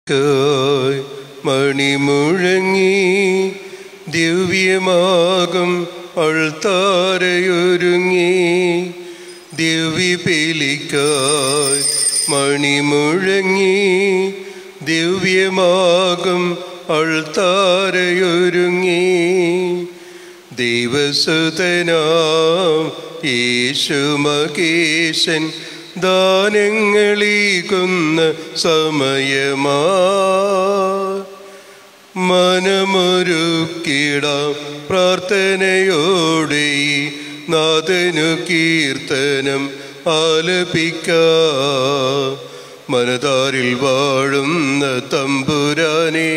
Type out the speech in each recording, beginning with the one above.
കായ് മണിമുഴങ്ങി ദിവ്യമാകും അൾത്താരയൊരുങ്ങി ദിവ്യപീലിക്കായ് മണിമുഴങ്ങി ദിവ്യമാകും അൾത്താരയൊരുങ്ങി ദൈവസുതനാം യേശുമകേശൻ ദാനങ്ങളീകുന്ന സമയമാ മനമൊരുക്കിടാം പ്രാർത്ഥനയോടെ ഈ നാഥനു കീർത്തനം ആലപിക്കാ മനതാരിൽ വാഴുന്ന തമ്പുരാനെ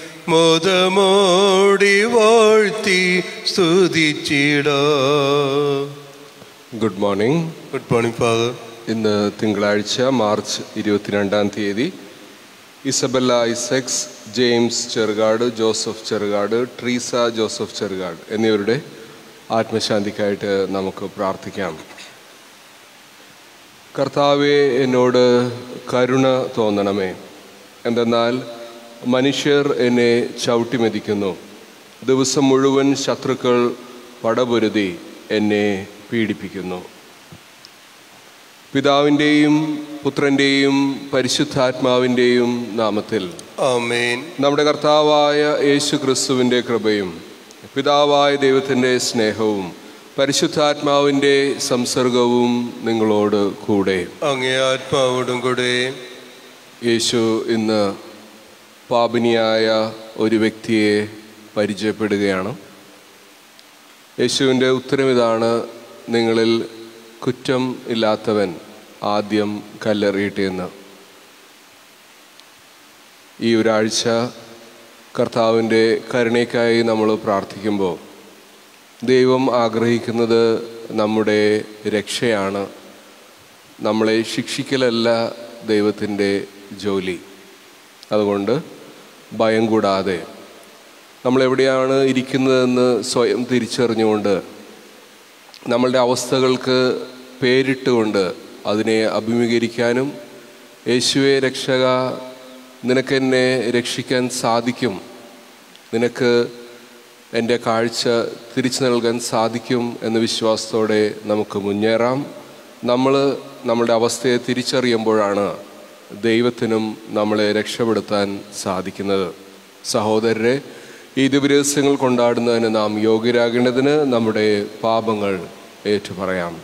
മോദമോടി വാഴ്ത്തി സ്തുതിച്ചിടാ good morning good morning father ഇന്ന് തിങ്കളാഴ്ച മാർച്ച് ഇരുപത്തിരണ്ടാം തീയതി Isabella Isaacs James Cherukad Joseph Cherukad Treesa Joseph Cherukad എന്നിവരുടെ ആത്മശാന്തിക്കായിട്ട് നമുക്ക് പ്രാർത്ഥിക്കാം കർത്താവെ എന്നോട് കരുണ തോന്നണമേ എന്തെന്നാൽ മനുഷ്യർ എന്നെ ചവിട്ടിമെതിക്കുന്നു ദിവസം മുഴുവൻ ശത്രുക്കൾ പടപൊരുതി എന്നെ പീഡിപ്പിക്കുന്നു പിതാവിൻ്റെയും പുത്രൻ്റെയും പരിശുദ്ധാത്മാവിൻ്റെയും നാമത്തിൽ ആമേൻ നമ്മുടെ കർത്താവായ യേശു ക്രിസ്തുവിൻ്റെ കൃപയും പിതാവായ ദൈവത്തിൻ്റെ സ്നേഹവും പരിശുദ്ധാത്മാവിൻ്റെ സംസർഗവും നിങ്ങളോട് കൂടെ അങ്ങേ ആത്മാവോടും കൂടെ യേശു ഇന്ന് പാപിനിയായ ഒരു വ്യക്തിയെ പരിചയപ്പെടുകയാണ് യേശുവിൻ്റെ ഉത്തരം ഇതാണ് നിങ്ങളിൽ കുറ്റം ഇല്ലാത്തവൻ ആദ്യം കല്ലെറിയട്ടെ എന്ന് ഈ ഒരാഴ്ച കർത്താവിൻ്റെ കരുണയ്ക്കായി നമ്മൾ പ്രാർത്ഥിക്കുമ്പോൾ ദൈവം ആഗ്രഹിക്കുന്നത് നമ്മുടെ രക്ഷയാണ് നമ്മളെ ശിക്ഷിക്കലല്ല ദൈവത്തിൻ്റെ ജോലി അതുകൊണ്ട് ഭയം കൂടാതെ നമ്മളെവിടെയാണ് ഇരിക്കുന്നതെന്ന് സ്വയം തിരിച്ചറിഞ്ഞുകൊണ്ട് നമ്മളുടെ അവസ്ഥകൾക്ക് പേരിട്ടുകൊണ്ട് അതിനെ അഭിമുഖീകരിക്കാനും യേശുവെ രക്ഷക നിനക്കെന്നെ രക്ഷിക്കാൻ സാധിക്കും നിനക്ക് എൻ്റെ കാഴ്ച തിരിച്ചു നൽകാൻ സാധിക്കും എന്ന വിശ്വാസത്തോടെ നമുക്ക് മുന്നേറാം നമ്മൾ നമ്മളുടെ അവസ്ഥയെ തിരിച്ചറിയുമ്പോഴാണ് ദൈവത്തിനും നമ്മളെ രക്ഷപ്പെടുത്താൻ സാധിക്കുന്നത് സഹോദരരെ ഈ ദിവരഹസ്യങ്ങൾ കൊണ്ടാടുന്നതിന് നാം യോഗ്യരാകേണ്ടതിന് നമ്മുടെ പാപങ്ങൾ ഏറ്റുപറയാം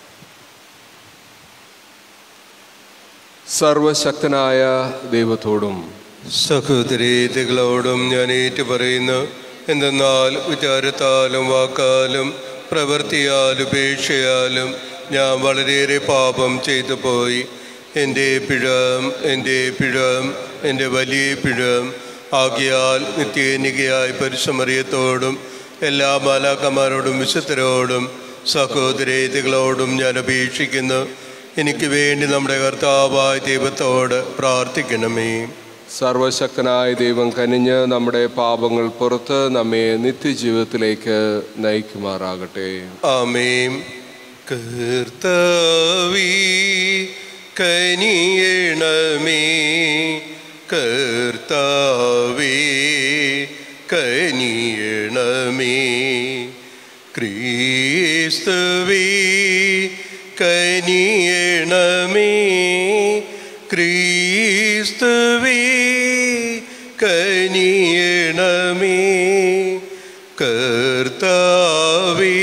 സർവശക്തനായ ദൈവത്തോടും സഹോദരീതികളോടും ഞാൻ ഏറ്റു പറയുന്നു എന്തെന്നാൽ വിചാരത്താലും വാക്കാലും പ്രവൃത്തിയാലും ഉപേക്ഷയാലും ഞാൻ വളരെയേറെ പാപം ചെയ്തു പോയി എൻ്റെ പിഴം എൻ്റെ പിഴം എൻ്റെ വലിയ പിഴം ആകിയാൽ നിത്യേനികയായ പരിസമറിയത്തോടും എല്ലാ മാലാക്കന്മാരോടും വിശുദ്ധരോടും സഹോദരീതികളോടും ഞാൻ അപേക്ഷിക്കുന്നു എനിക്ക് വേണ്ടി നമ്മുടെ കർത്താവായ ദൈവത്തോട് പ്രാർത്ഥിക്കണമേ സർവശക്തനായ ദൈവം കനിഞ്ഞ് നമ്മുടെ പാപങ്ങൾ പുറത്ത് നമ്മെ നിത്യജീവിതത്തിലേക്ക് നയിക്കുമാറാകട്ടെ ആമേം കർത്താവീ കനിയണമേ കർത്താവേ കനിയണമേ ക്രീസ്തുവേ കനിയണമേ ക്രീസ്തുവേ കനിയണമേ കർത്താവേ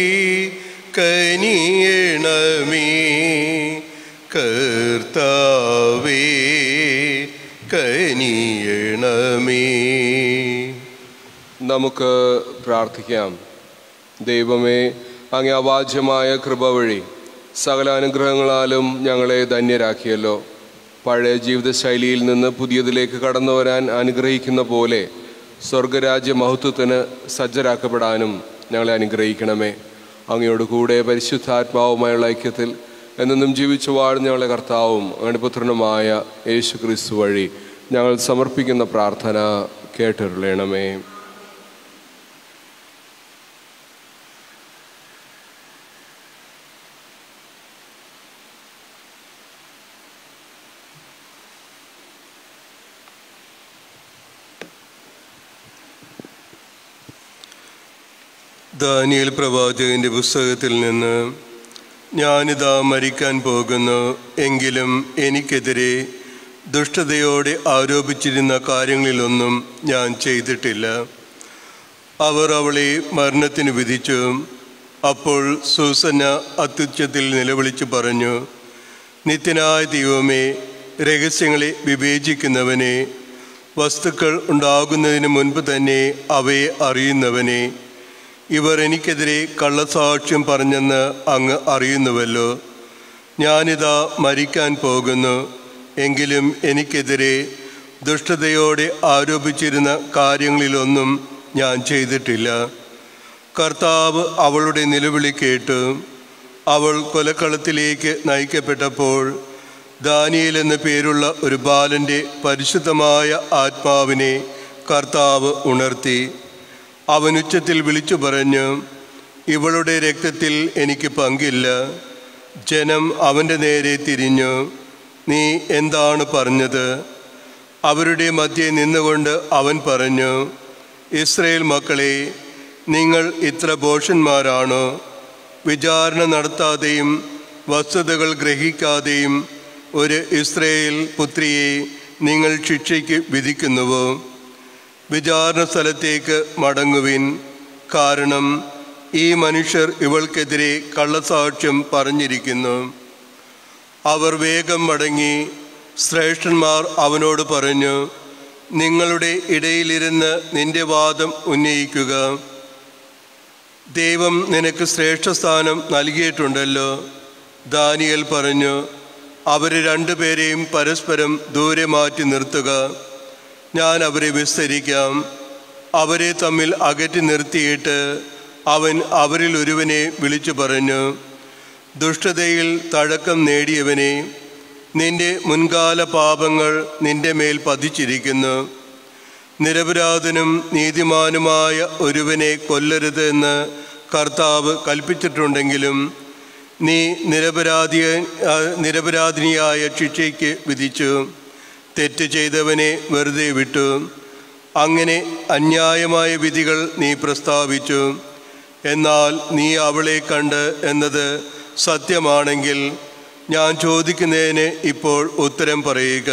കനിയണമേ കർത്താവേ കനിയണമേ നമുക്ക് പ്രാർത്ഥിക്കാം ദൈവമേ അങ്ങേ അവാച്യമായ കൃപ വഴി സകല അനുഗ്രഹങ്ങളാലും ഞങ്ങളെ ധന്യരാക്കിയല്ലോ പഴയ ജീവിതശൈലിയിൽ നിന്ന് പുതിയതിലേക്ക് കടന്നു വരാൻ അനുഗ്രഹിക്കുന്ന പോലെ സ്വർഗരാജ്യ മഹത്വത്തിന് സജ്ജരാക്കപ്പെടാനും ഞങ്ങളെ അനുഗ്രഹിക്കണമേ അങ്ങയോട് കൂടെ പരിശുദ്ധാത്മാവുമായുള്ള ഐക്യത്തിൽ എന്നെന്നും ജീവിച്ചു വാഴുന്ന ഞങ്ങളെ കർത്താവും അങ്ങയുടെ പുത്രനുമായ യേശു ക്രിസ്തു വഴി ഞങ്ങൾ സമർപ്പിക്കുന്ന പ്രാർത്ഥന കേട്ടരുളണമേ ദാനിയൽ പ്രവാചകന്റെ പുസ്തകത്തിൽ നിന്ന് ഞാനിതാ മരിക്കാൻ പോകുന്നു എങ്കിലും എനിക്കെതിരെ ദുഷ്ടതയോടെ ആരോപിച്ചിരുന്ന കാര്യങ്ങളിലൊന്നും ഞാൻ ചെയ്തിട്ടില്ല അവർ അവളെ മരണത്തിന് വിധിച്ചു അപ്പോൾ സൂസന്ന അത്യുച്ചത്തിൽ നിലവിളിച്ചു പറഞ്ഞു നിത്യനായ ദൈവമേ രഹസ്യങ്ങളെ വിവേചിക്കുന്നവനെ വസ്തുക്കൾ ഉണ്ടാകുന്നതിന് മുൻപ് തന്നെ അവയെ അറിയുന്നവനെ ഇവർ എനിക്കെതിരെ കള്ളസാക്ഷ്യം പറഞ്ഞെന്ന് അങ്ങ് അറിയുന്നുവല്ലോ ഞാനിതാ മരിക്കാൻ പോകുന്നു എങ്കിലും എനിക്കെതിരെ ദുഷ്ടതയോടെ ആരോപിച്ചിരുന്ന കാര്യങ്ങളിലൊന്നും ഞാൻ ചെയ്തിട്ടില്ല കർത്താവ് അവളുടെ നിലവിളി കേട്ടു അവൾ കൊലക്കളത്തിലേക്ക് നയിക്കപ്പെട്ടപ്പോൾ ദാനിയേൽ എന്ന പേരുള്ള ഒരു ബാലൻ്റെ പരിശുദ്ധമായ ആത്മാവിനെ കർത്താവ് ഉണർത്തി അവൻ ഉച്ചത്തിൽ വിളിച്ചു പറഞ്ഞു ഇവളുടെ രക്തത്തിൽ എനിക്ക് പങ്കില്ല ജനം അവൻ്റെ നേരെ തിരിഞ്ഞു നീ എന്താണ് പറഞ്ഞത് അവരുടെ മധ്യേ നിന്നുകൊണ്ട് അവൻ പറഞ്ഞു ഇസ്രയേൽ മക്കളെ നിങ്ങൾ ഇത്ര ഭോഷന്മാരാണോ വിചാരണ നടത്താതെയും വസ്തുതകൾ ഗ്രഹിക്കാതെയും ഒരു ഇസ്രയേൽ പുത്രിയെ നിങ്ങൾ ശിക്ഷയ്ക്ക് വിധിക്കുന്നുവോ വിചാരണ സ്ഥലത്തേക്ക് മടങ്ങുവിൻ കാരണം ഈ മനുഷ്യർ ഇവൾക്കെതിരെ കള്ളസാക്ഷ്യം പറഞ്ഞിരിക്കുന്നു അവർ വേഗം മടങ്ങി ശ്രേഷ്ഠന്മാർ അവനോട് പറഞ്ഞു നിങ്ങളുടെ ഇടയിലിരുന്ന് നിന്റെ വാദം ഉന്നയിക്കുക ദൈവം നിനക്ക് ശ്രേഷ്ഠസ്ഥാനം നൽകിയിട്ടുണ്ടല്ലോ ദാനിയൽ പറഞ്ഞു അവരെ രണ്ടുപേരെയും പരസ്പരം ദൂരെ മാറ്റി നിർത്തുക ഞാൻ അവരെ വിസ്തരിക്കാം അവരെ തമ്മിൽ അകറ്റി നിർത്തിയിട്ട് അവൻ അവരിൽ ഒരുവനെ വിളിച്ചു പറഞ്ഞു ദുഷ്ടതയിൽ തഴക്കം നേടിയവനെ നിന്റെ മുൻകാല പാപങ്ങൾ നിന്റെ മേൽ പതിച്ചിരിക്കുന്നു നിരപരാധനും നീതിമാനുമായ ഒരുവനെ കൊല്ലരുത് എന്ന് കർത്താവ് കൽപ്പിച്ചിട്ടുണ്ടെങ്കിലും നീ നിരപരാധിയ ആ, നിരപരാധിനിയായ ശിക്ഷയ്ക്ക് വിധിച്ചു തെറ്റ് ചെയ്തവനെ വെറുതെ വിട്ടു അങ്ങനെ അന്യായമായ വിധികൾ നീ പ്രസ്താവിച്ചു എന്നാൽ നീ അവളെ കണ്ട് എന്നത് സത്യമാണെങ്കിൽ ഞാൻ ചോദിക്കുന്നതിന് ഇപ്പോൾ ഉത്തരം പറയുക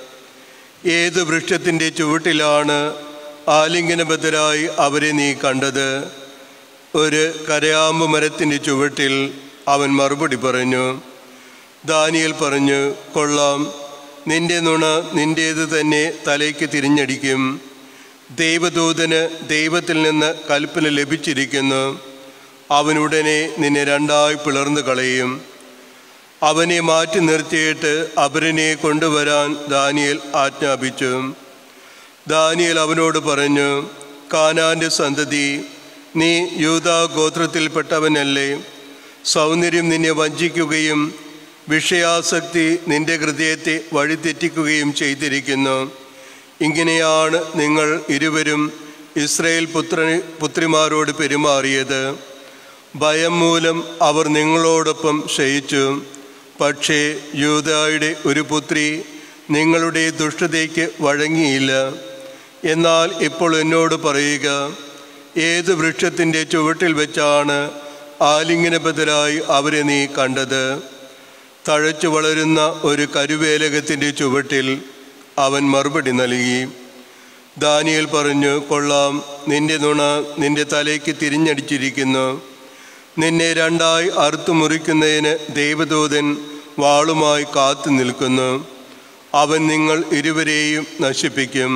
ഏത് വൃക്ഷത്തിൻ്റെ ചുവട്ടിലാണ് ആലിംഗനബദ്ധരായി അവരെ നീ കണ്ടത് ഒരു കരയാമ്പ് മരത്തിൻ്റെ ചുവട്ടിൽ അവൻ മറുപടി പറഞ്ഞു ദാനിയൽ പറഞ്ഞു കൊള്ളാം നിന്റെ നുണ നിന്റേത് തന്നെ തലയ്ക്ക് തിരിഞ്ഞടിക്കും ദൈവദൂതന് ദൈവത്തിൽ നിന്ന് കൽപ്പന ലഭിച്ചിരിക്കുന്നു അവനുടനെ നിന്നെ രണ്ടായി പിളർന്നു കളയും അവനെ മാറ്റി നിർത്തിയിട്ട് അപരനെ കൊണ്ടുവരാൻ ദാനിയേൽ ആജ്ഞാപിച്ചു ദാനിയേൽ അവനോട് പറഞ്ഞു കാനാന്റെ സന്തതി നീ യൂതാ ഗോത്രത്തിൽപ്പെട്ടവനല്ലേ സൗന്ദര്യം നിന്നെ വഞ്ചിക്കുകയും വിഷയാസക്തി നിന്റെ ഹൃദയത്തെ വഴിതെറ്റിക്കുകയും ചെയ്തിരിക്കുന്നു ഇങ്ങനെയാണ് നിങ്ങൾ ഇരുവരും ഇസ്രയേൽ പുത്ര പുത്രിമാരോട് പെരുമാറിയത് ഭയം മൂലം അവർ നിങ്ങളോടൊപ്പം ശയിച്ചു പക്ഷേ യൂതായുടെ ഒരു പുത്രി നിങ്ങളുടെ ദുഷ്ടതയ്ക്ക് വഴങ്ങിയില്ല എന്നാൽ ഇപ്പോൾ എന്നോട് പറയുക ഏത് വൃക്ഷത്തിൻ്റെ ചുവട്ടിൽ വെച്ചാണ് ആലിംഗനബദ്ധരായി അവരെ നീ കണ്ടത് തഴച്ചു വളരുന്ന ഒരു കരുവേലകത്തിൻ്റെ ചുവട്ടിൽ അവൻ മറുപടി നൽകി ദാനിയേൽ പറഞ്ഞു കൊള്ളാം നിന്റെ നുണ നിന്റെ തലയ്ക്ക് തിരിഞ്ഞടിച്ചിരിക്കുന്നു നിന്നെ രണ്ടായി അറുത്തു മുറിക്കുന്നതിന് ദൈവദൂതൻ വാളുമായി കാത്തു നിൽക്കുന്നു അവൻ നിങ്ങൾ ഇരുവരെയും നശിപ്പിക്കും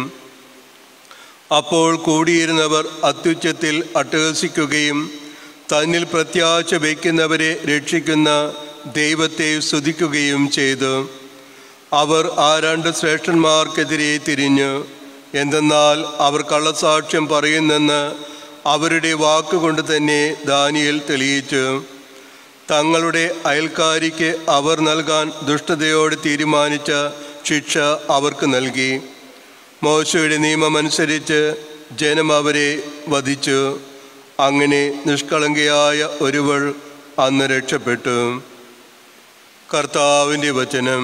അപ്പോൾ കൂടിയിരുന്നവർ അത്യുച്ചത്തിൽ അട്ടഹസിക്കുകയും തന്നിൽ പ്രത്യാശ വയ്ക്കുന്നവരെ രക്ഷിക്കുന്ന ദൈവത്തെ സ്തുതിക്കുകയും ചെയ്തു അവർ ആ രണ്ട് ശ്രേഷ്ഠന്മാർക്കെതിരെ തിരിഞ്ഞു എന്തെന്നാൽ അവർ കള്ളസാക്ഷ്യം പറയുന്നെന്ന് അവരുടെ വാക്കുകൊണ്ട് തന്നെ ദാനിയേൽ തെളിയിച്ചു തങ്ങളുടെ അയൽക്കാരിക്ക് അവർ നൽകാൻ ദുഷ്ടതയോട് തീരുമാനിച്ച ശിക്ഷ അവർക്ക് നൽകി മോശയുടെ നിയമമനുസരിച്ച് ജനം അവരെ വധിച്ചു അങ്ങനെ നിഷ്കളങ്കയായ ഒരുവൾ അന്ന് രക്ഷപ്പെട്ടു കർത്താവിൻ്റെ വചനം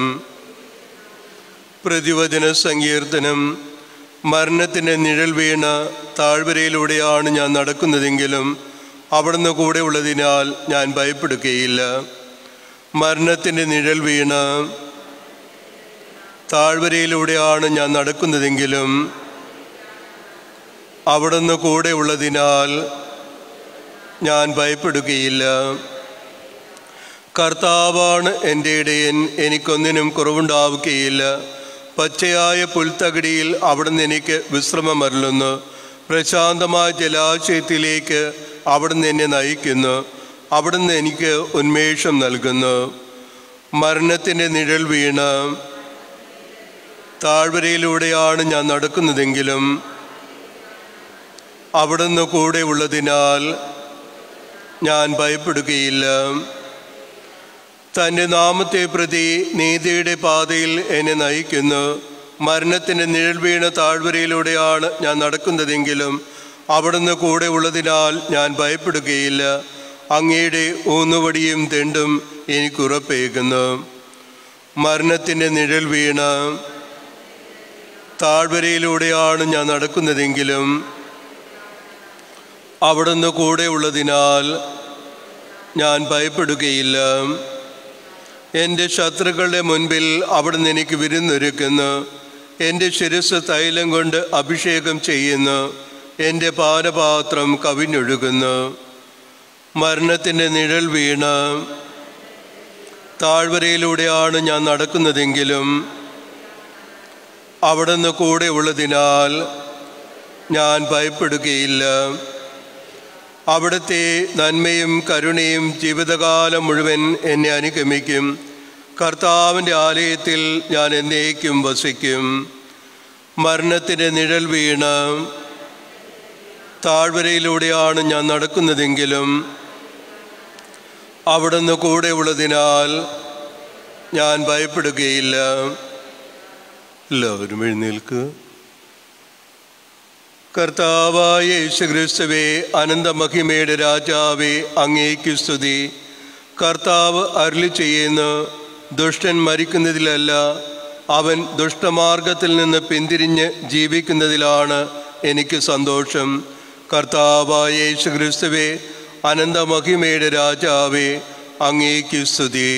പ്രതിവചന സങ്കീർത്തനം മരണത്തിൻ്റെ നിഴൽ വീണ താഴ്വരയിലൂടെയാണ് ഞാൻ നടക്കുന്നതെങ്കിലും അവിടുന്ന് കൂടെ ഉള്ളതിനാൽ ഞാൻ ഭയപ്പെടുകയില്ല മരണത്തിൻ്റെ നിഴൽ വീണ് താഴ്വരയിലൂടെയാണ് ഞാൻ നടക്കുന്നതെങ്കിലും അവിടുന്ന് കൂടെ ഉള്ളതിനാൽ ഞാൻ ഭയപ്പെടുകയില്ല കർത്താവാണ് എൻ്റെ ഇടയൻ എനിക്കൊന്നിനും കുറവുണ്ടാവുകയില്ല പച്ചയായ പുൽത്തകിടിയിൽ അവിടുന്ന് എനിക്ക് വിശ്രമമരുളുന്നു പ്രശാന്തമായ ജലാശയത്തിലേക്ക് അവിടുന്ന് എന്നെ നയിക്കുന്നു അവിടുന്ന് എനിക്ക് ഉന്മേഷം നൽകുന്നു മരണത്തിൻ്റെ നിഴൽ വീണ് താഴ്വരയിലൂടെയാണ് ഞാൻ നടക്കുന്നതെങ്കിലും അവിടുന്ന് കൂടെ ഉള്ളതിനാൽ ഞാൻ ഭയപ്പെടുകയില്ല തൻ്റെ നാമത്തെ പ്രതി നീതിയുടെ പാതയിൽ എന്നെ നയിക്കുന്നു മരണത്തിൻ്റെ നിഴൽ വീണ താഴ്വരയിലൂടെയാണ് ഞാൻ നടക്കുന്നതെങ്കിലും അവിടുന്ന് കൂടെ ഉള്ളതിനാൽ ഞാൻ ഭയപ്പെടുകയില്ല അങ്ങയുടെ ഊന്നുവടിയും തെണ്ടും എനിക്ക് ഉറപ്പേകുന്നു മരണത്തിൻ്റെ നിഴൽ വീണ താഴ്വരയിലൂടെയാണ് ഞാൻ നടക്കുന്നതെങ്കിലും അവിടുന്ന് കൂടെ ഉള്ളതിനാൽ ഞാൻ ഭയപ്പെടുകയില്ല എൻ്റെ ശത്രുക്കളുടെ മുൻപിൽ അവിടുന്ന് എനിക്ക് വിരുന്നൊരുക്കുന്നു എൻ്റെ ശിരസ് തൈലം കൊണ്ട് അഭിഷേകം ചെയ്യുന്നു എൻ്റെ പാനപാത്രം കവിഞ്ഞൊഴുകുന്നു മരണത്തിൻ്റെ നിഴൽ വീണ് താഴ്വരയിലൂടെയാണ് ഞാൻ നടക്കുന്നതെങ്കിലും അവിടുന്ന് കൂടെ ഉള്ളതിനാൽ ഞാൻ ഭയപ്പെടുകയില്ല അവിടുത്തെ നന്മയും കരുണയും ജീവിതകാലം മുഴുവൻ എന്നെ അനുഗമിക്കും കർത്താവിൻ്റെ ആലയത്തിൽ ഞാൻ എന്നേക്കും വസിക്കും മരണത്തിൻ്റെ നിഴൽ വീണ് താഴ്വരയിലൂടെയാണ് ഞാൻ നടക്കുന്നതെങ്കിലും അവിടുന്ന് കൂടെ ഉള്ളതിനാൽ ഞാൻ ഭയപ്പെടുകയില്ല എല്ലാവരും എഴുന്നേൽക്കുക കർത്താവായ യേശുക്രിസ്തുവേ അനന്തമഹിമയുടെ രാജാവേ അങ്ങേക്ക് സ്തുതി കർത്താവ് അരുളി ചെയ്യുന്ന ദുഷ്ടൻ മരിക്കുന്നതിലല്ല അവൻ ദുഷ്ടമാർഗത്തിൽ നിന്ന് പിന്തിരിഞ്ഞ് ജീവിക്കുന്നതിലാണ് എനിക്ക് സന്തോഷം കർത്താവായ യേശുക്രിസ്തുവേ അനന്തമഹിമയുടെ രാജാവേ അങ്ങേക്ക് സ്തുതി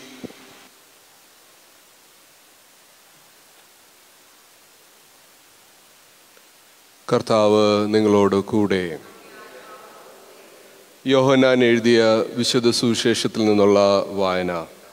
കർത്താവ് നിങ്ങളോട് കൂടെ യോഹനാൻ എഴുതിയ വിശുദ്ധ സുവിശേഷത്തിൽ നിന്നുള്ള വായന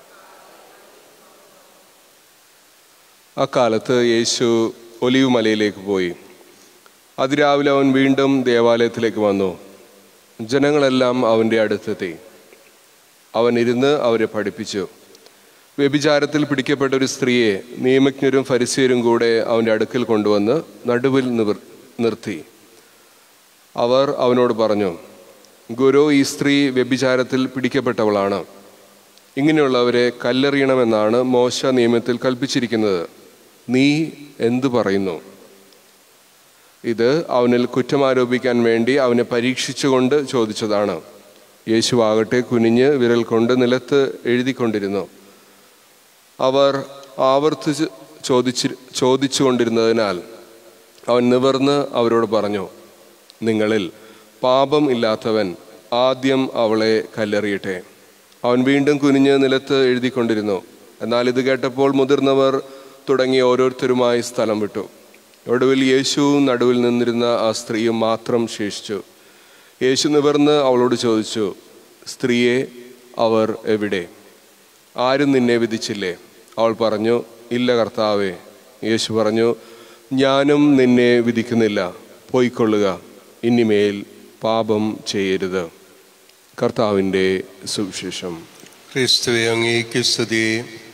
അക്കാലത്ത് യേശു ഒലിവ് മലയിലേക്ക് പോയി അതിരാവിലെ അവൻ വീണ്ടും ദേവാലയത്തിലേക്ക് വന്നു ജനങ്ങളെല്ലാം അവൻ്റെ അടുത്തെത്തി അവൻ ഇരുന്ന് അവരെ പഠിപ്പിച്ചു വ്യഭിചാരത്തിൽ പിടിക്കപ്പെട്ട ഒരു സ്ത്രീയെ നിയമജ്ഞരും ഫരിസ്യരും കൂടെ അവൻ്റെ അടുക്കൽ കൊണ്ടുവന്ന് നടുവിൽ നിവർ നിർത്തി അവർ അവനോട് പറഞ്ഞു ഗുരു ഈ സ്ത്രീ വ്യഭിചാരത്തിൽ പിടിക്കപ്പെട്ടവളാണ് ഇങ്ങനെയുള്ളവരെ കല്ലെറിയണമെന്നാണ് മോശ നിയമത്തിൽ കൽപ്പിച്ചിരിക്കുന്നത് നീ എന്തു പറയുന്നു ഇത് അവനിൽ കുറ്റമാരോപിക്കാൻ വേണ്ടി അവനെ പരീക്ഷിച്ചുകൊണ്ട് ചോദിച്ചതാണ് യേശുവാകട്ടെ കുനിഞ്ഞ് വിരൽ കൊണ്ട് നിലത്ത് എഴുതിക്കൊണ്ടിരുന്നു അവർ ആവർത്തിച്ച് ചോദിച്ച് ചോദിച്ചുകൊണ്ടിരുന്നതിനാൽ അവൻ നിവർന്ന് അവരോട് പറഞ്ഞു നിങ്ങളിൽ പാപം ഇല്ലാത്തവൻ ആദ്യം അവളെ കല്ലെറിയട്ടെ അവൻ വീണ്ടും കുനിഞ്ഞ് നിലത്ത് എഴുതിക്കൊണ്ടിരുന്നു എന്നാൽ ഇത് കേട്ടപ്പോൾ മുതിർന്നവർ തുടങ്ങി ഓരോരുത്തരുമായി സ്ഥലം വിട്ടു ഒടുവിൽ യേശുവും നടുവിൽ നിന്നിരുന്ന ആ സ്ത്രീയും മാത്രം ശേഷിച്ചു യേശു നിവർന്ന് അവളോട് ചോദിച്ചു സ്ത്രീയെ അവർ എവിടെ ആരും നിന്നെ വിധിച്ചില്ലേ അവൾ പറഞ്ഞു ഇല്ല കർത്താവേ യേശു പറഞ്ഞു ഞാനും നിന്നെ വിധിക്കുന്നില്ല പോയിക്കൊള്ളുക ഇനിമേൽ പാപം ചെയ്യരുത് കർത്താവിൻ്റെ സുവിശേഷം ക്രിസ്തുവെ അങ്ങേക്ക് സ്തുതി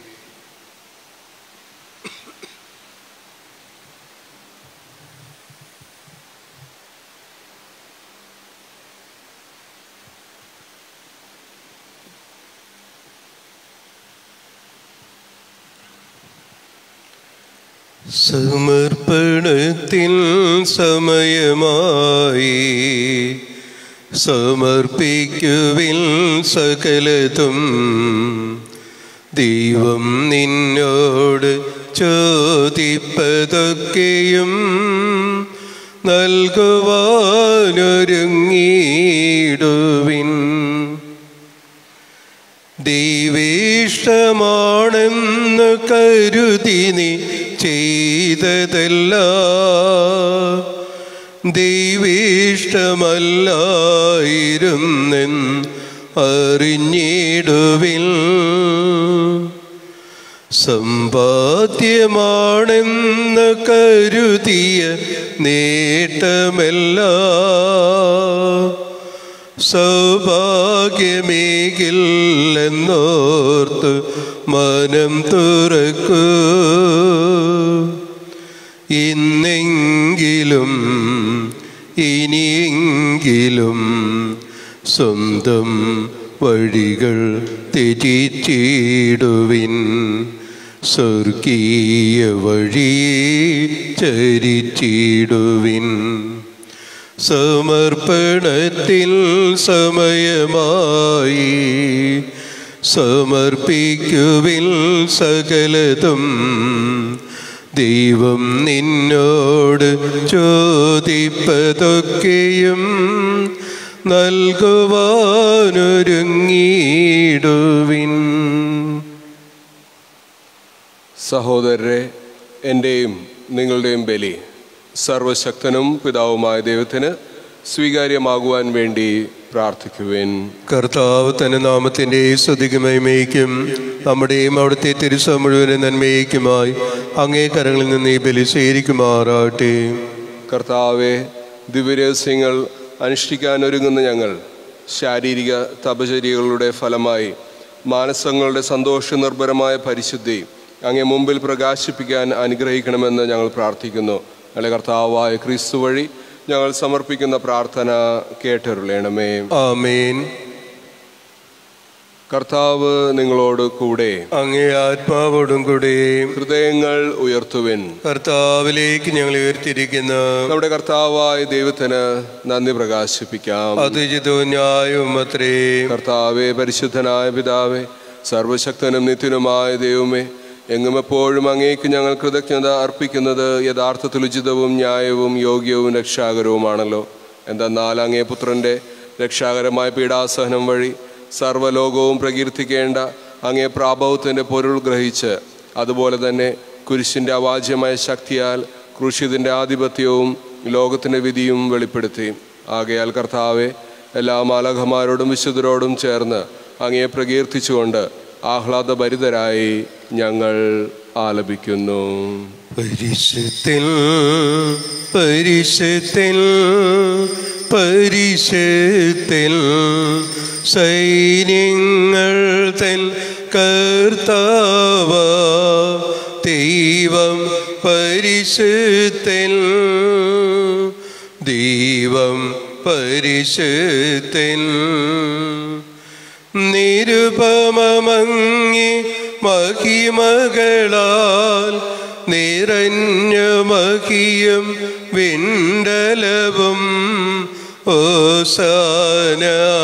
സമർപ്പണത്തിൻ സമയമായി സമർപ്പിക്കുവിൽ സകലതും ദൈവം നിന്നോട് ചോദിപ്പതൊക്കെയും നൽകുവാനൊരുങ്ങിടുവിൻ ദൈവേഷ്ടമാണെന്ന് കരുതി നീ ചെയ്തതല്ല ദൈവേഷ്ടമല്ലായിരുന്നെന്ന് അറിഞ്ഞിടുവിൽ സമ്പാദ്യമാണെന്ന് കരുതിയ നേട്ടമല്ല സൗഭാഗ്യമേകില്ലെന്നോർത്ത് മനം തുറക്കൂ ഇന്നെങ്കിലും ഇനിയെങ്കിലും സ്വന്തം വഴികൾ തെറ്റിച്ചിടുവിൻ സ്വർഗീയ വഴി ചരിച്ചിടുവിൻ സമർപ്പണത്തിൽ സമയമായി സമർപ്പിക്കുവിൽ സകലതും ദൈവം നിന്നോട് ചോദിപ്പതൊക്കെയും നൽകുവാനൊരുങ്ങിടുവിൻ സഹോദരരെ എൻ്റെയും നിങ്ങളുടെയും ബലി സർവശക്തനും പിതാവുമായ ദൈവത്തിന് സ്വീകാര്യമാകുവാൻ വേണ്ടി പ്രാർത്ഥിക്കുവേൻ കർത്താവ് തന്റെ നാമത്തിൻ്റെ സ്തുതിക്കുമയമേക്കും നമ്മുടെയും അവിടുത്തെ തിരുസ മുഴുവനും നന്മയ്ക്കുമായി അങ്ങേ കരങ്ങളിൽ നിന്ന് ഈ ബലി സ്വീകരിക്കുമാറാട്ടെ കർത്താവെ ദിവ്യരഹസ്യങ്ങൾ അനുഷ്ഠിക്കാൻ ഒരുങ്ങുന്ന ഞങ്ങൾ ശാരീരിക തപചര്യകളുടെ ഫലമായി മാനസങ്ങളുടെ സന്തോഷ നിർഭരമായ പരിശുദ്ധി അങ്ങേ മുമ്പിൽ പ്രകാശിപ്പിക്കാൻ അനുഗ്രഹിക്കണമെന്ന് ഞങ്ങൾ പ്രാർത്ഥിക്കുന്നു ഞങ്ങളുടെ കർത്താവായ ക്രിസ്തു വഴി ഞങ്ങൾ സമർപ്പിക്കുന്ന പ്രാർത്ഥന കേട്ടരുളേണമേ ആമേൻ കർത്താവ് നിങ്ങളോട് കൂടെ അങ്ങേ ആത്മാവോടും കൂടെ ഹൃദയങ്ങൾ ഉയർത്തുവിൻ കർത്താവിലേക്ക് ഞങ്ങൾ ഉയർത്തിരിക്കുന്ന നമ്മുടെ കർത്താവായ ദൈവത്തിന് നന്ദി പ്രകാശിപ്പിക്കാം അതുചിതവും ന്യായവും അത്രേ കർത്താവെ പരിശുദ്ധനായ പിതാവേ സർവശക്തനും നിത്യനുമായ ദൈവമേ എങ്ങും എപ്പോഴും അങ്ങേക്ക് ഞങ്ങൾ കൃതജ്ഞത അർപ്പിക്കുന്നത് യഥാർത്ഥത്തിൽ ഉചിതവും ന്യായവും യോഗ്യവും രക്ഷാകരവുമാണല്ലോ എന്തെന്നാൽ അങ്ങേ പുത്രൻ്റെ രക്ഷാകരമായ പീഡാസഹനം വഴി സർവ്വലോകവും പ്രകീർത്തിക്കേണ്ട അങ്ങേ പ്രാഭവത്തിൻ്റെ പൊരുൾ ഗ്രഹിച്ച് അതുപോലെ തന്നെ കുരിശിൻ്റെ അവാജ്യമായ ശക്തിയാൽ ക്രൂശിതിൻ്റെ ആധിപത്യവും ലോകത്തിൻ്റെ വിധിയും വെളിപ്പെടുത്തി ആകയാൽ കർത്താവെ എല്ലാ മാലകന്മാരോടും വിശുദ്ധരോടും ചേർന്ന് അങ്ങയെ പ്രകീർത്തിച്ചുകൊണ്ട് ആഹ്ലാദഭരിതരായി ഞങ്ങൾ ആലപിക്കുന്നു പരിശുദ്ധൻ പരിശുദ്ധൻ പരിശുദ്ധൻ സൈന്യങ്ങൾ തൻ കർത്താവ ദൈവം പരിശുദ്ധൻ ദൈവം പരിശുദ്ധൻ നിരുപമങ്ങി മഹിമകളാൽ നിറഞ്ഞ മഹിയും വിണ്ടലവും ഓസാന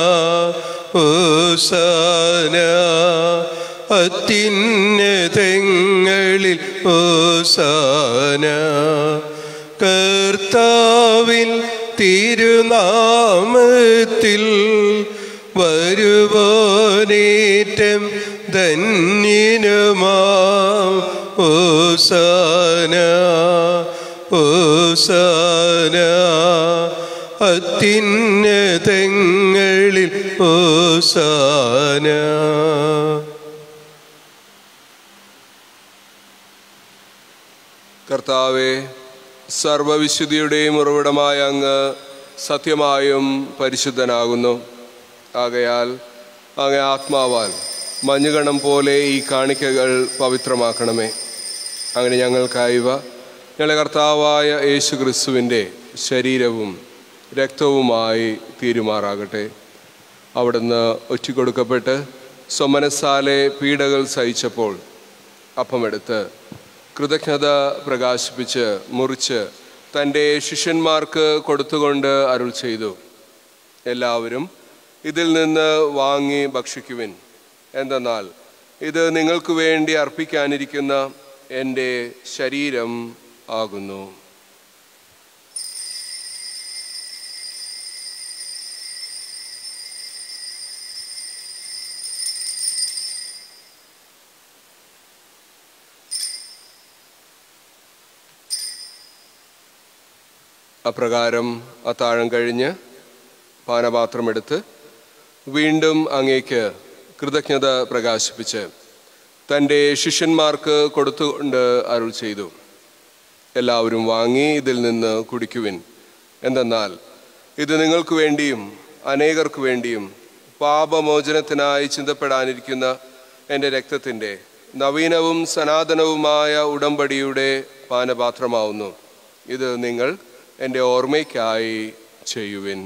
ഓസാന അത്യുന്നതങ്ങളിൽ ഓസാന കർത്താവിൻ തിരുനാമത്തിൽ വരുവോനേറ്റം ധന്യനുമാം ഓസാന ഓസാന അത്യുന്നതങ്ങളിൽ ഓസാന കർത്താവെ സർവവിശുദ്ധിയുടെയും ഉറവിടമായ അങ്ങ് സത്യമായും പരിശുദ്ധനാകുന്നു ആകയാൽ അങ്ങ് ആത്മാവാൽ മഞ്ഞുകണം പോലെ ഈ കാണിക്കകൾ പവിത്രമാക്കണമേ അങ്ങനെ ഞങ്ങൾക്കായവ ഞങ്ങളുടെ കർത്താവായ യേശു ക്രിസ്തുവിൻ്റെ ശരീരവും രക്തവുമായി തീരുമാറാകട്ടെ അവിടുന്ന് ഒറ്റിക്കൊടുക്കപ്പെട്ട് സ്വമനസാലെ പീഡകൾ സഹിച്ചപ്പോൾ അപ്പമെടുത്ത് കൃതജ്ഞത പ്രകാശിപ്പിച്ച് മുറിച്ച് തൻ്റെ ശിഷ്യന്മാർക്ക് കൊടുത്തുകൊണ്ട് അരുൾ ചെയ്തു എല്ലാവരും ഇതിൽ നിന്ന് വാങ്ങി ഭക്ഷിക്കുവിൻ എന്തെന്നാൽ ഇത് നിങ്ങൾക്ക് വേണ്ടി അർപ്പിക്കാനിരിക്കുന്ന എൻ്റെ ശരീരം ആകുന്നു അപ്രകാരം അത്താഴം കഴിഞ്ഞ് പാനപാത്രമെടുത്ത് വീണ്ടും അങ്ങേക്ക് കൃതജ്ഞത പ്രകാശിപ്പിച്ച് തൻ്റെ ശിഷ്യന്മാർക്ക് കൊടുത്തുകൊണ്ട് അരുൾ ചെയ്തു എല്ലാവരും വാങ്ങി ഇതിൽ നിന്ന് കുടിക്കുവിൻ എന്തെന്നാൽ ഇത് നിങ്ങൾക്ക് വേണ്ടിയും അനേകർക്ക് വേണ്ടിയും പാപമോചനത്തിനായി ചിന്തപ്പെടാനിരിക്കുന്ന എൻ്റെ രക്തത്തിൻ്റെ നവീനവും സനാതനവുമായ ഉടമ്പടിയുടെ പാനപാത്രമാവുന്നു ഇത് നിങ്ങൾ എൻ്റെ ഓർമ്മയ്ക്കായി ചെയ്യുവിൻ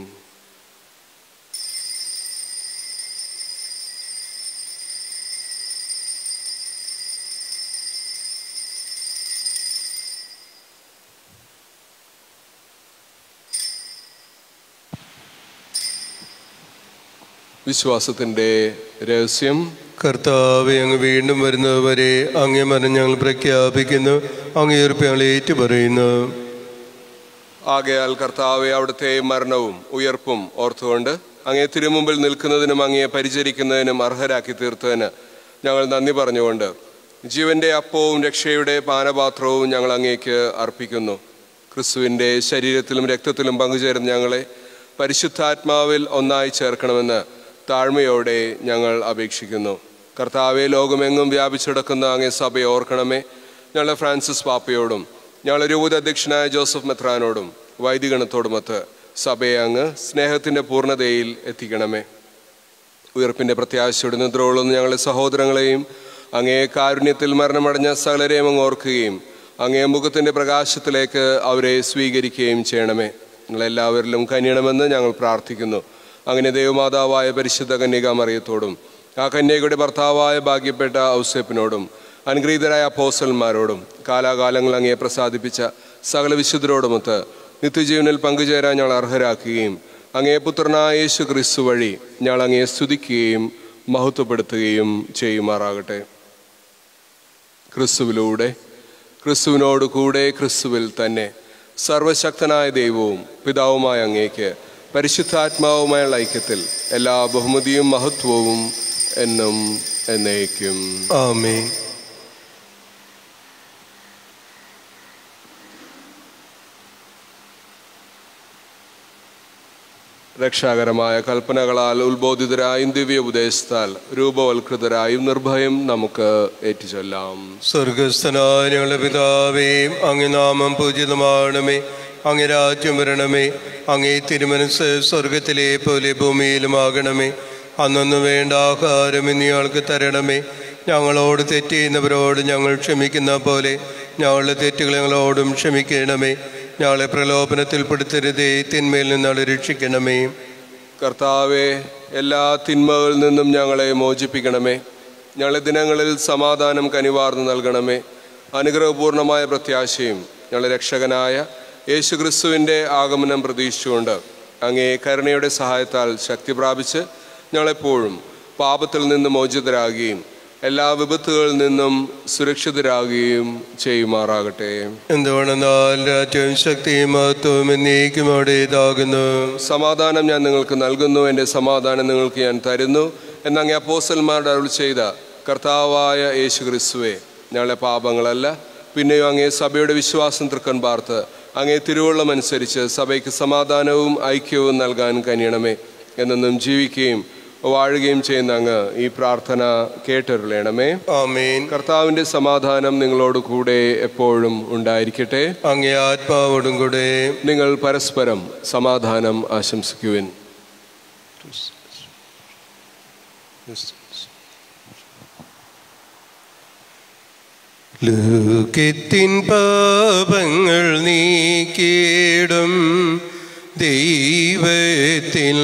വിശ്വാസത്തിൻ്റെ രഹസ്യം കർത്താവെ അങ്ങ് വീണ്ടും വരുന്നതുവരെ അങ്ങേ മരണം ഞങ്ങൾ പ്രഖ്യാപിക്കുന്നു അങ്ങേർപ്പ് ഞങ്ങൾ ഏറ്റുപറയുന്നു ആകയാൽ കർത്താവെ അവിടുത്തെ മരണവും ഉയർപ്പും ഓർത്തുകൊണ്ട് അങ്ങേ തിരുമുമ്പിൽ നിൽക്കുന്നതിനും അങ്ങയെ പരിചരിക്കുന്നതിനും അർഹരാക്കി തീർത്തതിന് ഞങ്ങൾ നന്ദി പറഞ്ഞുകൊണ്ട് ജീവന്റെ അപ്പവും രക്ഷയുടെ പാനപാത്രവും ഞങ്ങൾ അങ്ങേക്ക് അർപ്പിക്കുന്നു ക്രിസ്തുവിൻ്റെ ശരീരത്തിലും രക്തത്തിലും പങ്കുചേരുന്ന ഞങ്ങളെ പരിശുദ്ധാത്മാവിൽ ഒന്നായി ചേർക്കണമെന്ന് താഴ്മയോടെ ഞങ്ങൾ അപേക്ഷിക്കുന്നു കർത്താവെ ലോകമെങ്ങും വ്യാപിച്ചെടുക്കുന്ന അങ്ങേ സഭയെ ഓർക്കണമേ ഞങ്ങളുടെ ഫ്രാൻസിസ് പാപ്പയോടും ഞങ്ങളുടെ രൂപത അധ്യക്ഷനായ ജോസഫ് മെത്രാനോടും വൈദികണത്തോടുമൊത്ത് സഭയെ അങ്ങ് സ്നേഹത്തിൻ്റെ പൂർണ്ണതയിൽ എത്തിക്കണമേ ഉയർപ്പിൻ്റെ പ്രത്യാശയോടെ നിദ്രകൊള്ളുന്ന ഞങ്ങളുടെ സഹോദരങ്ങളെയും അങ്ങേ കാരുണ്യത്തിൽ മരണമടഞ്ഞ സകലരെയും അങ്ങ് ഓർക്കുകയും അങ്ങേ മുഖത്തിൻ്റെ പ്രകാശത്തിലേക്ക് അവരെ സ്വീകരിക്കുകയും ചെയ്യണമേ നിങ്ങളെല്ലാവരിലും കനിയണമെന്ന് ഞങ്ങൾ പ്രാർത്ഥിക്കുന്നു അങ്ങനെ ദൈവമാതാവായ പരിശുദ്ധ കന്യക മറിയത്തോടും ആ കന്യകയുടെ ഭർത്താവായ ഭാഗ്യപ്പെട്ട ഔസേപ്പിനോടും അനുഗ്രഹീതരായ അപ്പോസന്മാരോടും കാലാകാലങ്ങൾ അങ്ങയെ പ്രസാദിപ്പിച്ച സകല വിശുദ്ധരോടുമൊത്ത് നിത്യജീവനിൽ പങ്കുചേരാൻ ഞങ്ങൾ അർഹരാക്കുകയും അങ്ങേ പുത്രനായ യേശു ക്രിസ്തു വഴി ഞങ്ങൾ അങ്ങയെ സ്തുതിക്കുകയും മഹത്വപ്പെടുത്തുകയും ചെയ്യുമാറാകട്ടെ ക്രിസ്തുവിലൂടെ ക്രിസ്തുവിനോട് കൂടെ ക്രിസ്തുവിൽ തന്നെ സർവശക്തനായ ദൈവവും പിതാവുമായ അങ്ങേക്ക് പരിശുദ്ധാത്മാവുമായുള്ള ഐക്യത്തിൽ എല്ലാ ബഹുമതിയും മഹത്വവും എന്നും എന്നേക്കും ആമേ രക്ഷാകരമായ കൽപ്പനകളാൽ ഉത്ബോധിതരായും ദിവ്യ ഉപദേശത്താൽ രൂപവൽകൃതരായും നിർഭയം നമുക്ക് ഏറ്റുചൊല്ലാം സ്വർഗസ്ഥനായ ഞങ്ങളുടെ പിതാവേ അങ്ങ് നാമം പൂജിതമാണമേ അങ്ങ് രാജ്യം വരണമേ അങ്ങേ തിരുമനസ് സ്വർഗത്തിലെ പോലെ ഭൂമിയിലുമാകണമേ അന്നൊന്നു വേണ്ട ആഹാരം ഇനിയാൾക്ക് തരണമേ ഞങ്ങളോട് തെറ്റ് ചെയ്യുന്നവരോട് ഞങ്ങൾ ക്ഷമിക്കുന്ന പോലെ ഞങ്ങളുടെ തെറ്റുകൾ ഞങ്ങളോടും ക്ഷമിക്കണമേ ഞങ്ങളെ പ്രലോഭനത്തിൽപ്പെടുത്തരുതേ തിന്മയിൽ നിന്നാണ് രക്ഷിക്കണമേ കർത്താവെ എല്ലാ തിന്മകളിൽ നിന്നും ഞങ്ങളെ മോചിപ്പിക്കണമേ ഞങ്ങളുടെ ദിനങ്ങളിൽ സമാധാനം കനിവാർന്നു നൽകണമേ അനുഗ്രഹപൂർണമായ പ്രത്യാശയും ഞങ്ങളുടെ രക്ഷകനായ യേശുക്രിസ്തുവിൻ്റെ ആഗമനം പ്രതീക്ഷിച്ചുകൊണ്ട് അങ്ങേ കരുണയുടെ സഹായത്താൽ ശക്തി പ്രാപിച്ച് ഞങ്ങളെപ്പോഴും പാപത്തിൽ നിന്ന് മോചിതരാകുകയും എല്ലാ വിപത്തുകളിൽ നിന്നും സുരക്ഷിതരാകുകയും ചെയ്യുമാറാകട്ടെ എന്തുകൊണ്ടെന്നാൽ രാജ്യവും ശക്തിയും മഹത്വവും എന്നേക്കും അവിടേതാകുന്നു സമാധാനം ഞാൻ നിങ്ങൾക്ക് നൽകുന്നു എൻ്റെ സമാധാനം നിങ്ങൾക്ക് ഞാൻ തരുന്നു എന്നങ്ങേ അപ്പോസ്റ്റൽമാരുടെ അരുൾ ചെയ്ത കർത്താവായ യേശു ക്രിസ്തുവെ ഞങ്ങളെ പാപങ്ങളല്ല പിന്നെയും അങ്ങേ സഭയുടെ വിശ്വാസം തൃക്കൻ പാർത്ത് അങ്ങേ തിരുവള്ളം അനുസരിച്ച് സഭയ്ക്ക് സമാധാനവും ഐക്യവും നൽകാൻ കനിയണമേ എന്നെന്നും ജീവിക്കുകയും വാഴുകയും ചെയ്യുന്ന അങ്ങ് ഈ പ്രാർത്ഥന കേട്ടരുളയണമേ ആമേൻ കർത്താവിൻ്റെ സമാധാനം നിങ്ങളോട് കൂടെ എപ്പോഴും ഉണ്ടായിരിക്കട്ടെ അങ്ങേ ആത്മാവോടും കൂടെ നിങ്ങൾ പരസ്പരം സമാധാനം ആശംസിക്കുവിൻ ലോകത്തിൻ പാപങ്ങൾ നീക്കിയിടും ദൈവത്തിൽ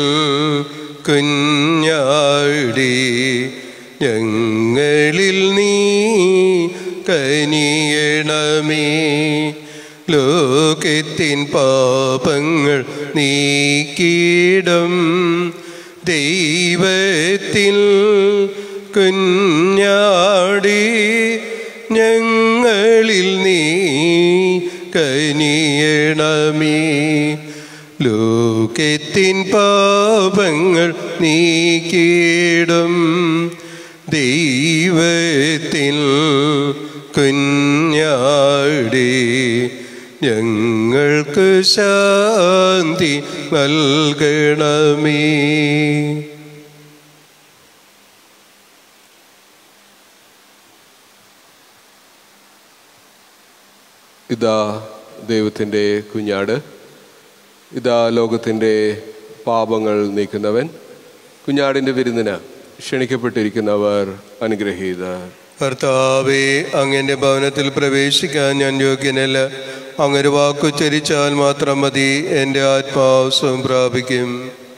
കുഞ്ഞാടി ഞങ്ങളിൽ നീ കനിയണമേ ലോകത്തിൻ പാപങ്ങൾ നീക്കിയിടും ദൈവത്തിൽ കുഞ്ഞാടി ഞങ്ങളിൽ നീ കനിയണമേ ലോകത്തിൻ പാപങ്ങൾ നീക്കിയിടും ദൈവത്തിൽ കുഞ്ഞാടി ഞങ്ങൾ ഞങ്ങൾക്ക് ശാന്തി നൽകണമേ ഇതാ ദൈവത്തിൻ്റെ കുഞ്ഞാട് ഇതാ ലോകത്തിൻ്റെ പാപങ്ങൾ നീക്കുന്നവൻ കുഞ്ഞാടിൻ്റെ വിരുന്നിന് ക്ഷണിക്കപ്പെട്ടിരിക്കുന്നവർ അനുഗ്രഹീതർ കർത്താവെ അങ്ങന്റെ ഭവനത്തിൽ പ്രവേശിക്കാൻ ഞാൻ യോഗ്യനല്ല അങ്ങൊരു വാക്കുച്ചരിച്ചാൽ മാത്രം മതി എൻ്റെ ആത്മാവസം പ്രാപിക്കും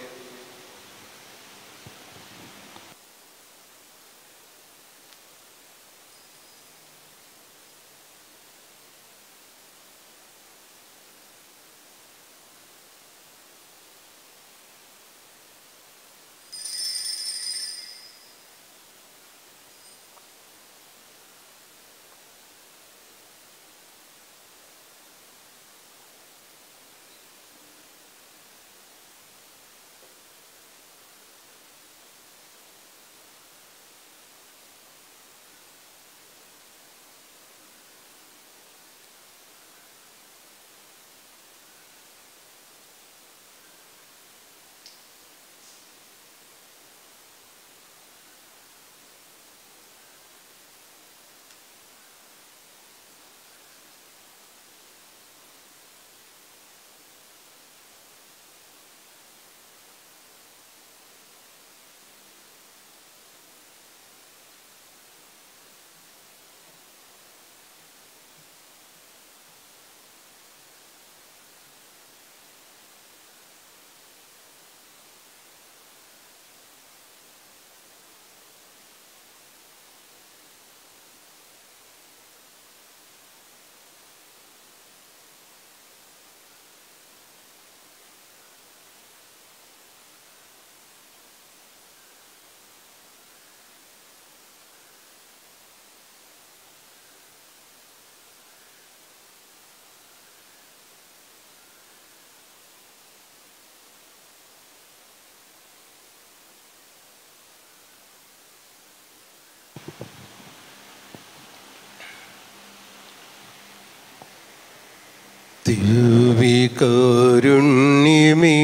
ദിവ്യകാരുണ്യമേ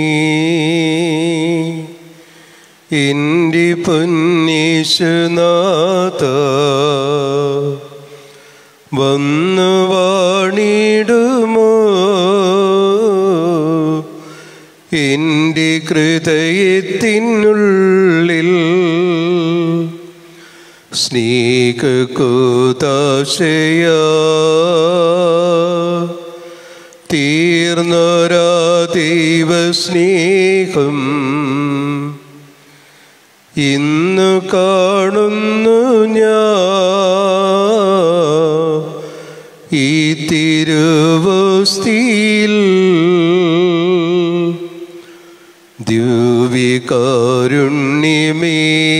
എൻ്റെ പൊന്നീശനാഥ വന്നു വാണിടുമോ എൻ്റെ ഹൃദയത്തിനുള്ളിൽ സ്നേഹകൂതാശയ തീർന്നൊരാ ദൈവസ്നേഹം ഇന്നു കാണുന്നു ഞാൻ ഈ തിരുവസ്തിയിൽ ദിവ്യകാരുണ്യമേ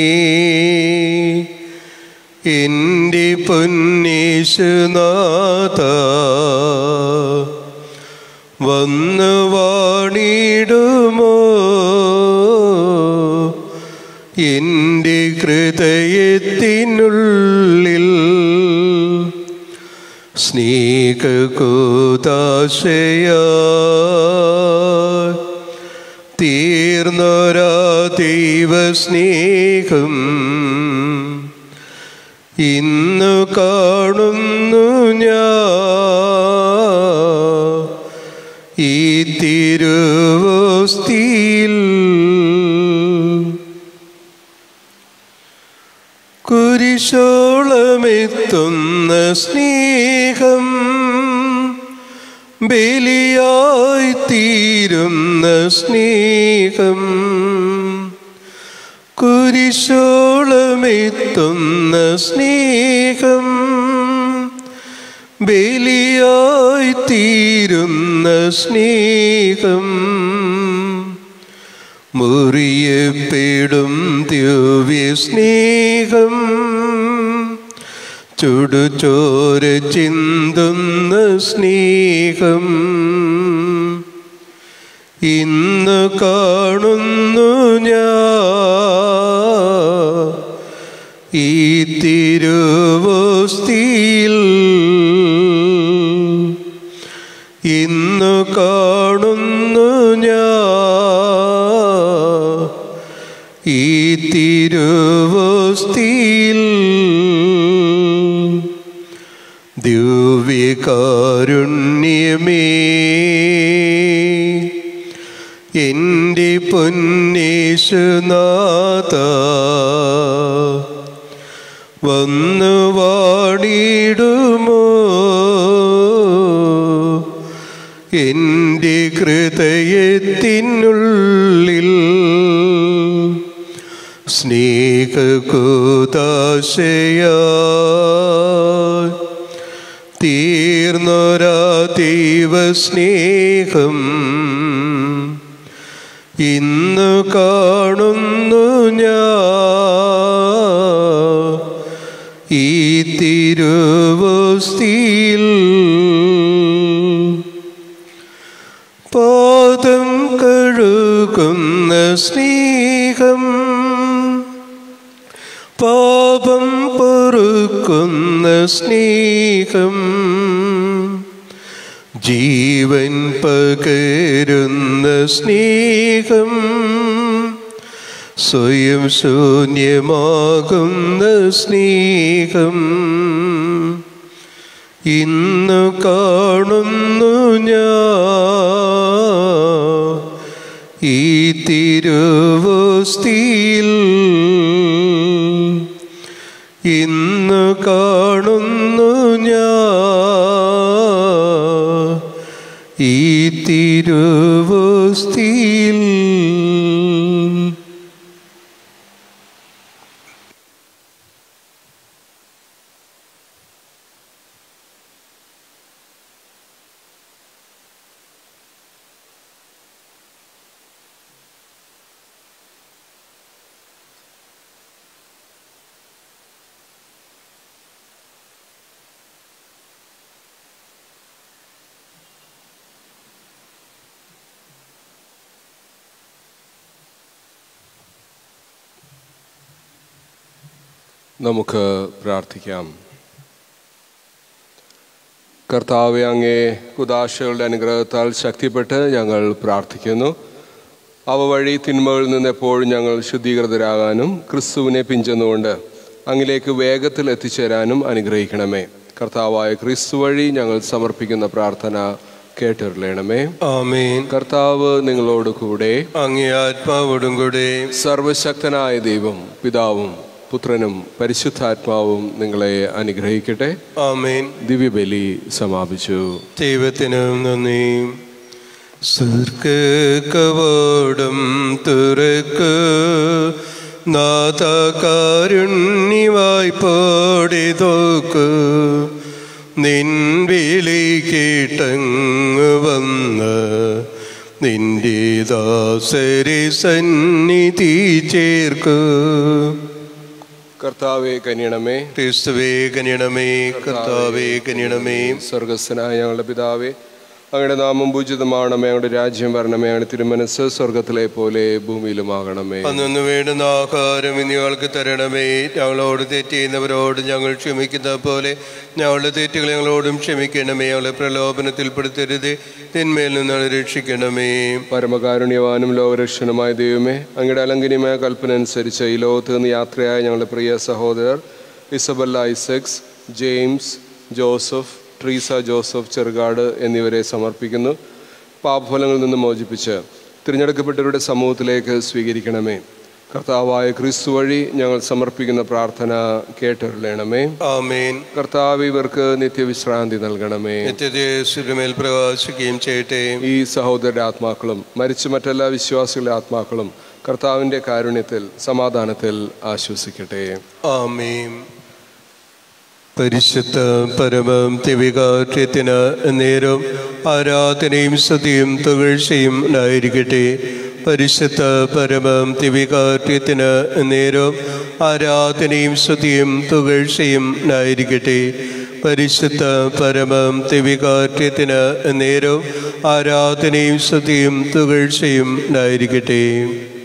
എൻ്റെ പൊന്നേശുനാഥ വന്നു വാണിടുമോ എൻ്റെ ഹൃദയത്തിനുള്ളിൽ സ്നേഹകൂതാശയ തീർന്നൊരാ ദൈവസ്നേഹം ഇന്നു കാണുന്നു ഞാൻ ഈ തിരുവോസ്തിയിൽ കുരിശോളമെത്തുന്ന സ്നേഹം ബലിയായി തീരുന്ന സ്നേഹം കുരിശോളമെത്തുന്ന സ്നേഹം ബലിയായി തീരുന്ന സ്നേഹം മുറിയപ്പെടും ദിവ്യ സ്നേഹം ചുടുചോര ചിന്തുന്ന സ്നേഹം ഇന്ന് കാണുന്നു ഞാൻ ഈ തിരുവോസ്തിയിൽ ഇന്നു കാണുന്നു ഞാൻ ഈ തിരുവോസ്തിയിൽ ദിവ്യകാരുണ്യമേ എൻ്റെ പൊന്നേശുനാഥ വന്നു വാടിയിടുമോ എൻ്റെ ഹൃദയത്തിനുള്ളിൽ സ്നേഹകൂതാശയ തീർന്നൊരാ ദൈവസ്നേഹം ഇന്നു കാണുന്നു ഞാൻ ഈ തിരുവോസ്തിയിൽ പാദം കഴുകുന്ന സ്നേഹം പാപം പൊറുക്കുന്ന സ്നേഹം ജീവൻ പകരുന്ന സ്നേഹം സ്വയം ശൂന്യമാകുന്ന സ്നേഹം ഇന്നു കാണുന്നു ഞാൻ ഈ തിരുവോസ്തിയിൽ ഇന്നു കാണുന്നു ഞാൻ ഈ തിരുവോസ്തിയിൽ നമുക്ക് പ്രാർത്ഥിക്കാം കർത്താവെ അങ്ങേ കുദാശകളുടെ അനുഗ്രഹത്താൽ ശക്തിപ്പെട്ട് ഞങ്ങൾ പ്രാർത്ഥിക്കുന്നു അവ വഴി തിന്മകളിൽ നിന്ന് എപ്പോഴും ഞങ്ങൾ ശുദ്ധീകൃതരാകാനും ക്രിസ്തുവിനെ പിഞ്ചെന്നുകൊണ്ട് അങ്ങിലേക്ക് വേഗത്തിൽ എത്തിച്ചേരാനും അനുഗ്രഹിക്കണമേ കർത്താവായ ക്രിസ്തു വഴി ഞങ്ങൾ സമർപ്പിക്കുന്ന പ്രാർത്ഥന കേട്ടിരളയണമേ ആമേൻ കർത്താവ് നിങ്ങളോട് കൂടെ അങ്ങേ ആത്മാവോടും കൂടെ സർവശക്തനായ ദൈവം പിതാവും പുത്രനും പരിശുദ്ധാത്മാവും നിങ്ങളെ അനുഗ്രഹിക്കട്ടെ ആമേൻ ദിവ്യബലി സമാപിച്ചു ദൈവത്തിന് നന്ദി സ്വർഗകവാടം തുറക്ക് നാഥകാരുണ്യവായി പാടി തോക്ക് നിൻ വിളി കേട്ടങ്ങ് വന്ന് നിന്റെ ദാസരി സന്നിധി ചേർക്ക് കർത്താവെ കനിയണമേ ക്രിസ്തുവേ കനിയണമേ കർത്താവേ കനിയണമേ സ്വർഗസ്ഥനായ ഞങ്ങളുടെ പിതാവേ അങ്ങയുടെ നാമം പൂജിതമാണമേ അങ്ങയുടെ രാജ്യം വരണമേ അങ്ങയുടെ തിരുമനസ് സ്വർഗത്തിലെ പോലെ ഭൂമിയിലുമാകണമേ അന്നു വേണ്ടുന്ന ആഹാരം ഇനിയാൾക്ക് തരണമേ ഞങ്ങളോട് തെറ്റ് ചെയ്യുന്നവരോട് ഞങ്ങൾ ക്ഷമിക്കുന്ന പോലെ ഞങ്ങളുടെ തെറ്റുകൾ ഞങ്ങളോടും ക്ഷമിക്കണമേ ഞങ്ങളെ പ്രലോഭനത്തിൽപ്പെടുത്തരുത് തിന്മയിൽ നിന്നാണ് രക്ഷിക്കണമേ പരമകാരുണ്യവാനും ലോകരക്ഷണമായ ദൈവമേ അങ്ങയുടെ അലങ്കനീയമായ കൽപ്പന അനുസരിച്ച് ഈ ലോകത്ത് നിന്ന് യാത്രയായ ഞങ്ങളുടെ പ്രിയ സഹോദരർ Isabella Isaacs James Joseph Treesa Joseph Cherukad എന്നിവരെ സമർപ്പിക്കുന്നു പാപഫലങ്ങളിൽ നിന്ന് മോചിപ്പിച്ച് തിരഞ്ഞെടുക്കപ്പെട്ടവരുടെ സമൂഹത്തിലേക്ക് സ്വീകരിക്കണമേ കർത്താവായ ക്രിസ്തു വഴി ഞങ്ങൾ സമർപ്പിക്കുന്ന പ്രാർത്ഥന കേട്ടരുളണമേ ആമേൻ കർത്താവ് ഇവർക്ക് നിത്യവിശ്രാന്തി നൽകണമേ നിത്യദേശമേൽ പ്രകാശിക്കുകയും ചെയ്യട്ടെ ഈ സഹോദരരുടെ ആത്മാക്കളും മരിച്ച മറ്റെല്ലാ വിശ്വാസികളുടെ ആത്മാക്കളും കർത്താവിൻ്റെ കാരുണ്യത്തിൽ സമാധാനത്തിൽ ആശ്വസിക്കട്ടെ ആമേൻ പരിശുദ്ധ പരമം തിവികാര്യത്തിന് നേരം ആരാധനയും സ്തുതിയും തുകഴ്ചയും ഉണ്ടായിരിക്കട്ടെ പരിശുദ്ധ പരമം തിവികാര്യത്തിന് നേരം ആരാധനയും സ്തുതിയും തുകഴ്ചയും ഉണ്ടായിരിക്കട്ടെ പരിശുദ്ധ പരമം തിവികാര്യത്തിന് നേരം ആരാധനയും സ്തുതിയും തുകഴ്ചയും ഉണ്ടായിരിക്കട്ടെ